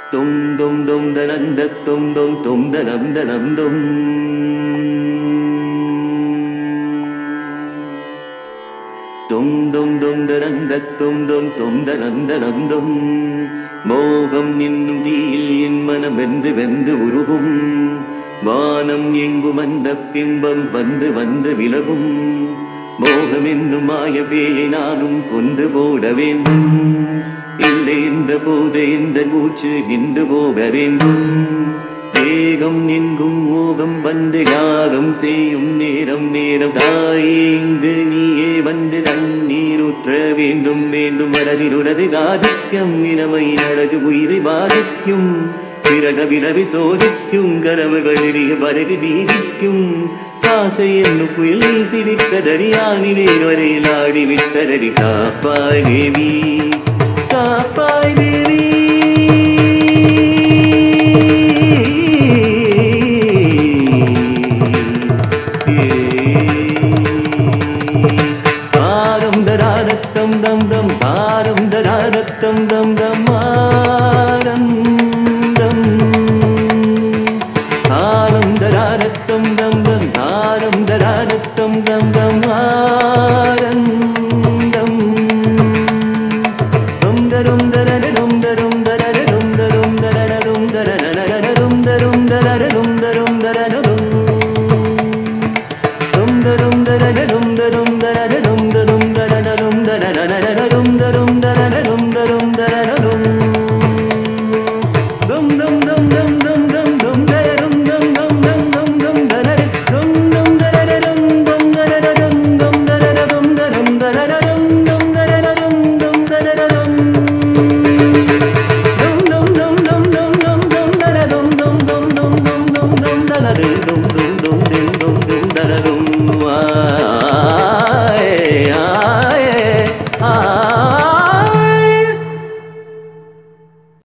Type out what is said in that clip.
தும் தும் தும் தனந்த தும் தும் தும் தனம் தனம் தும் தும் தும் தும் தனந்த தும் தும் தும் தனந்தனம் தும் மோகம் என்னும் தீயில் என் மனம் வெந்து வெந்து உருகும் வானம் எங்கும் அந்த பிம்பம் வந்து வந்து விலகும் மோகம் என்னும் மாயவேயை நானும் கொண்டு போட வேண்டும் இல்லை என்ற போது இந்த மூச்சு நின்று போக வேண்டும் வேகம் எங்கும் மோகம் வந்து யாகம் செய்யும் நேரம் நேரம் தாயே இங்கு நீயே வந்து தண்ணீர் ஊற்ற வேண்டும் வேண்டும் வடதிருடது ஆதிக்கம் இளமை அழகு உயிரை பாதிக்கும் பிறக விரவி சோதிக்கும் கனவுகள் எரிய பருகு நீதிக்கும் ஆசை என்னும் புயல் சிரித்ததறியானிலே வரையில் ஆடி விட்டதறி காப்பாய் தேவி காப்பாய் தேவி தாரம் தராரத்தம் தம் தம் தாரம் தராரத்தம் தம் தம் ஆரம் தம் தாரம் தராரத்தம் தம் தம் தாரம் தராரத்தம் தம் தம் ஆரம் தம் ரும் தரும் தரரும் தரும் தரரும் தரும் தரரும் தரரும் தரும் தரரும் தரும் தரரும் rum darum dararum darum dararum darum dararum darararum darum dararum darum dararum dum dum dum dum dum dum dum dararum dum dum dum dum dum dararum dum dararum dum dararum dum dararum darum dararum dum dararum dum dararum dum dum dum dum dum dum dum dararum dum dum dum dum dum dum dararum